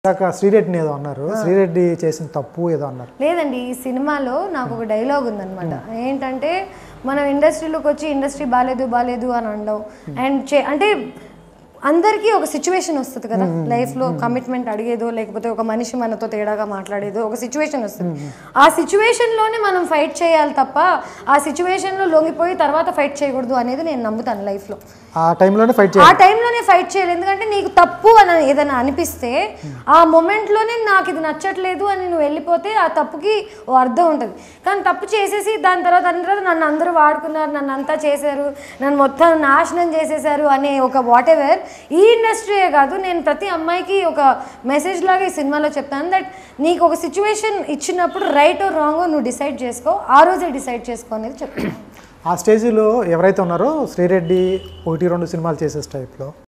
ఇందాక శ్రీరెడ్డిని ఏదో అన్నారు శ్రీరెడ్డి చేసిన తప్పు ఏదో అన్నారు లేదండి ఈ సినిమాలో నాకు ఒక డైలాగ్ ఉందన్నమాట ఏంటంటే మనం ఇండస్ట్రీలోకి వచ్చి ఇండస్ట్రీ బాగాలేదు బాగాలేదు అని అనడం అండ్ చే అంటే అందరికీ ఒక సిచ్యువేషన్ వస్తుంది కదా లైఫ్లో కమిట్మెంట్ అడిగేదో లేకపోతే ఒక మనిషి మనతో తేడాగా మాట్లాడేదో ఒక సిచ్యువేషన్ వస్తుంది ఆ సిచ్యువేషన్లోనే మనం ఫైట్ చేయాలి తప్ప ఆ సిచ్యువేషన్లో లొంగిపోయి తర్వాత ఫైట్ చేయకూడదు అనేది నేను నమ్ముతాను లైఫ్లో ఆ టైంలోనే ఫైట్ ఆ చేయాలి టైంలోనే ఫైట్ చేయాలి ఎందుకంటే నీకు తప్పు అని ఏదైనా అనిపిస్తే ఆ మొమెంట్లోనే నాకు ఇది నచ్చట్లేదు అని నువ్వు వెళ్ళిపోతే ఆ తప్పుకి ఓ అర్థం ఉంటుంది కానీ తప్పు చేసేసి దాని తర్వాత దాని తర్వాత నన్ను అందరూ వాడుకున్నారు నన్ను అంతా చేశారు నన్ను మొత్తం నాశనం చేసేసారు అనే ఒక వాట్ ఎవర్ ఈ ఇండస్ట్రీయే కాదు నేను ప్రతి అమ్మాయికి ఒక మెసేజ్ లాగా ఈ సినిమాలో చెప్తాను దట్ నీకు ఒక సిచ్యువేషన్ ఇచ్చినప్పుడు రైట్ రాంగ్ నువ్వు డిసైడ్ చేసుకో ఆ రోజే డిసైడ్ చేసుకో అనేది చెప్తాను ఆ స్టేజ్లో ఎవరైతే ఉన్నారో శ్రీరెడ్డి ఒకటి రెండు సినిమాలు చేసే టైప్లో